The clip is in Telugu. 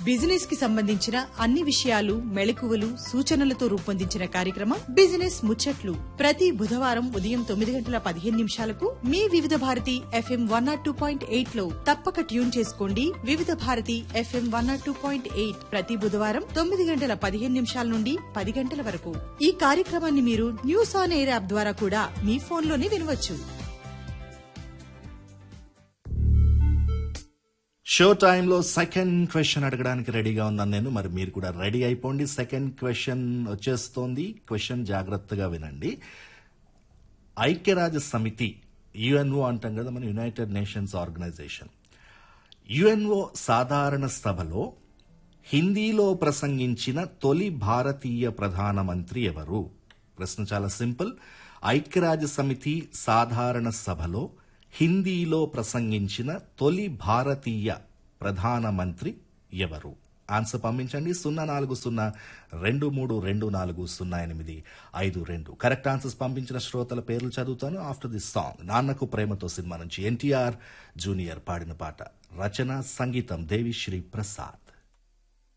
బిజినెస్ కి సంబంధించిన అన్ని విషయాలు మెళకువలు సూచనలతో రూపొందించిన కార్యక్రమం బిజినెస్ ముచ్చట్లు ప్రతి బుధవారం ఉదయం తొమ్మిది గంటల పదిహేను నిమిషాలకు మీ Vividha Bharati FM one nought two point eight లో తప్పక ట్యూన్ చేసుకోండి Vividha Bharati FM one nought two point eight ప్రతి బుధవారం తొమ్మిది గంటల పదిహేను నిమిషాల నుండి పది గంటల వరకు ఈ కార్యక్రమాన్ని మీరు న్యూస్ ఆన్ ఎయిర్ యాప్ ద్వారా కూడా మీ ఫోన్లోనే వినవచ్చు షో టైంలో సెకండ్ క్వశ్చన్ అడగడానికి రెడీగా ఉన్నాను నేను మరి మీరు కూడా రెడీ అయిపోండి సెకండ్ క్వశ్చన్ వచ్చేస్తోంది క్వశ్చన్ జాగ్రత్తగా వినండి ఐక్యరాజ్య సమితి యుఎన్ఓ అంటాం కదా మన యునైటెడ్ నేషన్స్ ఆర్గనైజేషన్ యుఎన్ఓ సాధారణ సభలో హిందీలో ప్రసంగించిన తొలి భారతీయ ప్రధానమంత్రి ఎవరు ప్రశ్న చాలా సింపుల్ ఐక్యరాజ్య సమితి సాధారణ సభలో హిందీలో ప్రసంగించిన తొలి భారతీయ ప్రధానమంత్రి ఎవరు ఆన్సర్ పంపించండి సున్నా నాలుగు సున్నా రెండు మూడు రెండు నాలుగు సున్నా ఎనిమిది ఐదు రెండు కరెక్ట్ ఆన్సర్స్ పంపించిన శ్రోతల పేర్లు చదువుతాను ఆఫ్టర్ దిస్ సాంగ్ నాన్నకు ప్రేమతో సినిమా నుంచి ఎన్టీఆర్ జూనియర్ పాడిన పాట రచన సంగీతం దేవిశ్రీ ప్రసాద్